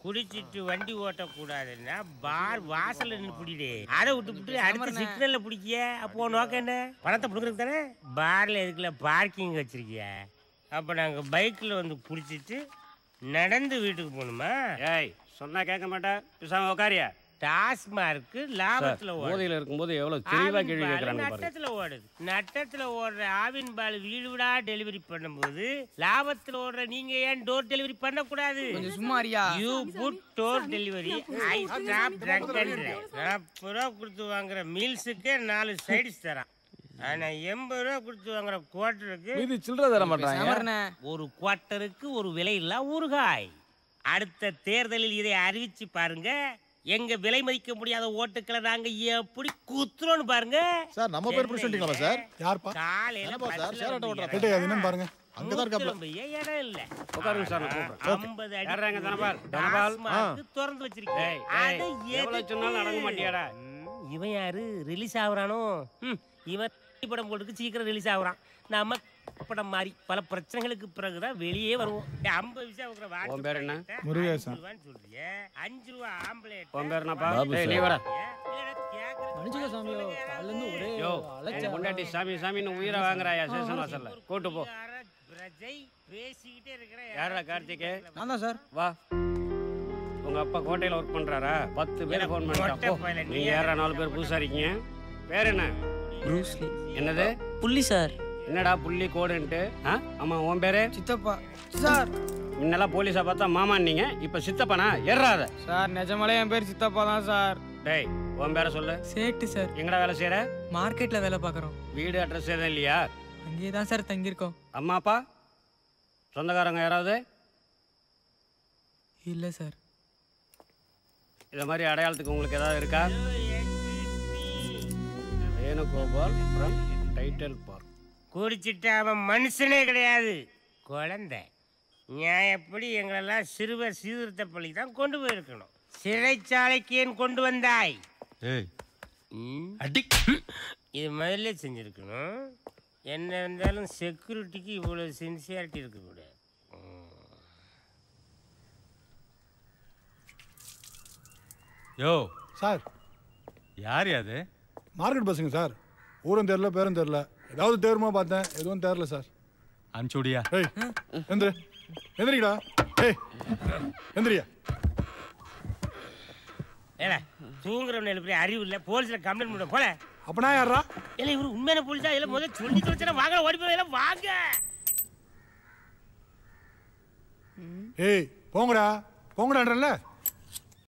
குடிச்சிட்டு வண்டி ஓட்டக்கூடாதுன்னா பார் வாசல்ல நின்று பிடிடு அதை விட்டு அடுத்த சிக்னல்ல பிடிக்கிய அப்போ நோக்கம் என்ன பணத்தை பிடிக்கிறது தானே பார்ல எதுக்குல பார்க்கிங் வச்சிருக்கிய அப்ப நாங்க பைக்ல வந்து பிடிச்சிட்டு நடந்து வீட்டுக்கு போகணுமா ஏய் சொன்னா கேட்க மாட்டேன் பேசாம உக்காரியா டாஸ்மார்க்கு லாபத்துல ஓடுது போதையில இருக்கும்போது எவ்வளவு தெளிவா ஆவின் கேள்வி பால் கேட்கறாங்க பாருங்க நட்டத்துல ஓடுது நட்டத்துல ஓடுற ஆவின் பால் வீடு வீடா டெலிவரி பண்ணும்போது லாபத்துல ஓடுற நீங்க ஏன் டோர் டெலிவரி பண்ணக்கூடாது கொஞ்சம் சும்மா அறியா you food door delivery I stop trunk and நாற்பது ரூபா கொடுத்து வாங்குற மீல்ஸுக்கு நாலு சைடிஸ் தரான் ஆனா எண்பது ரூபா கொடுத்து வாங்குற குவார்ட்டருக்கு மீதி சில்லறை தர மாட்டாங்க சமரண ஒரு குவார்ட்டருக்கு ஒரு விலை இல்ல ஊறுகாய் அடுத்த தேர்தலில் இதை அறிவிச்சு பாருங்க எங்க விலை மதிக்க முடியாத ஓட்டுக்களை நாங்க எப்படி குத்துறோம்னு பாருங்க சார் நம்ம பேர் பிடிச்சிட்டீங்களா சார் யார்ப்பா காலையில என்னப்பா சார், பஸ்ல சேரட்டை வந்து ஓட்டுற இறங்க. கேட்டே அது என்னன்னு பாருங்க அங்கதான் இருக்காப்ல நூத்தி ஐம்பது இடம் இல்ல உட்காருங்க சார் நான் கூப்பிடுறேன் ஐம்பது அடி யாருடா இங்க தனபால்? கூடு. தனபால்? டாஸ்மார்க் திறந்து வச்சிருக்கேன் ஏய், அதை ஏய், எவ்வளவு எதுக்கு? சொன்னாலும் அடங்க மாட்டியாடா? ம், இவன் யாரு ரிலீஸ் ஆகுறானோ ம், இவன் படம் போட்டுக்கு சீக்கிரம் ரிலீஸ் ஆகுறான் நம்ம படம் மாதிரி பல பிரச்சனைகளுக்கு பிறகுதான் வெளியே வருவோம் ஏய், ஐம்பது விஷயம் இருக்கிற வாட்டு உன் பேர் என்ன? பாக்கெட்டை முருகேசன். அஞ்சு ரூபான்னு சொல்றியே. அஞ்சு ரூபா ஆம்பளேட் உன் பேர் என்னப்பா பாபு ஏய், நீ சார். வாடா மன்னிச்சுக்க சாமியோ காலைல இருந்து ஒரே யோ அலைச்சல். என் பொண்டாட்டி சாமி சாமின்னு உயிரை வாங்குறாயா சேஷன் வாசல்ல கூட்டு போ பிரஜை பேசிக்கிட்டே இருக்கிற யாரா கார்த்திகே நான் தான் சார் வா உங்க அப்பா கோட்டையில ஒர்க் பண்றாரா பத்து பேர் ஃபோன் பண்ணிட்டா மொட்டை போ பயலே, நீ நீங்க யாரா நாலு பேர் புதுசா இருக்கீங்க பேர் என்ன ப்ரூஸ்லி என்னது புள்ளி சார் என்னடா புள்ளி கோடுன்ட்டு ஆ ஆமா உன் பேரு சித்தப்பா சார் முன்னெல்லாம் போலீஸா பார்த்தா மாமான்னீங்க இப்ப சித்தப்பனா ஏறாத சார் நிஜமாலே என் பேர் சித்தப்பா தான் சார் டேய் உன் பேரை சொல்லு சேட்டு சார் எங்கடா வேலை செய்யற மார்க்கெட்ல வேலை பார்க்குறோம் வீடு அட்ரஸ் எதுவும் இல்லையா அங்கேயே தான் சார் தங்கியிருக்கோம் அம்மா அப்பா சொந்தக்காரங்க யாராவது இல்லை சார் இத மாதிரி அடையாளத்துக்கு உங்களுக்கு ஏதாவது இருக்கா வேணுகோபால் ஃப்ரம் டைட்டல் பார்க் குடிச்சிட்டு அவன் மனுஷனே கிடையாது குழந்தை நியாயப்படி எங்களெல்லாம் சிறுவர் சீர்திருத்த பள்ளி தான் கொண்டு போயிருக்கணும் சிறைச்சாலைக்கு ஏன் கொண்டு வந்தாய் ஏய் ம், அடி இது முதல்ல செஞ்சிருக்கணும் என்ன இருந்தாலும் செக்யூரிட்டிக்கு இவ்வளோ சின்சியாரிட்டி இருக்கக்கூடாது ம். யோ சார் யார் அது மார்க்கெட் பஸ்ஸுங்க சார் ஊரும் தெரில பேரும் தெரில ஏதாவது தேருமா பார்த்தேன் எதுவும் தெரில சார் அனுப்பிச்சுடியா ஏய் எந்திரு எந்திரிடா ஏய் எந்திரியா ஏடா தூங்குறவன் எழுப்பி அறிவு இல்லை போலீஸில் கம்ப்ளைண்ட் பண்ண போல அப்பனா யாரா இல்லை இவரு உண்மையான போலீஸா இல்லை முதல்ல சொல்லி தொலைச்சா வாங்க ஓடி போய் எல்லாம் வாங்க ஏய் போங்கடா போங்கடான்றல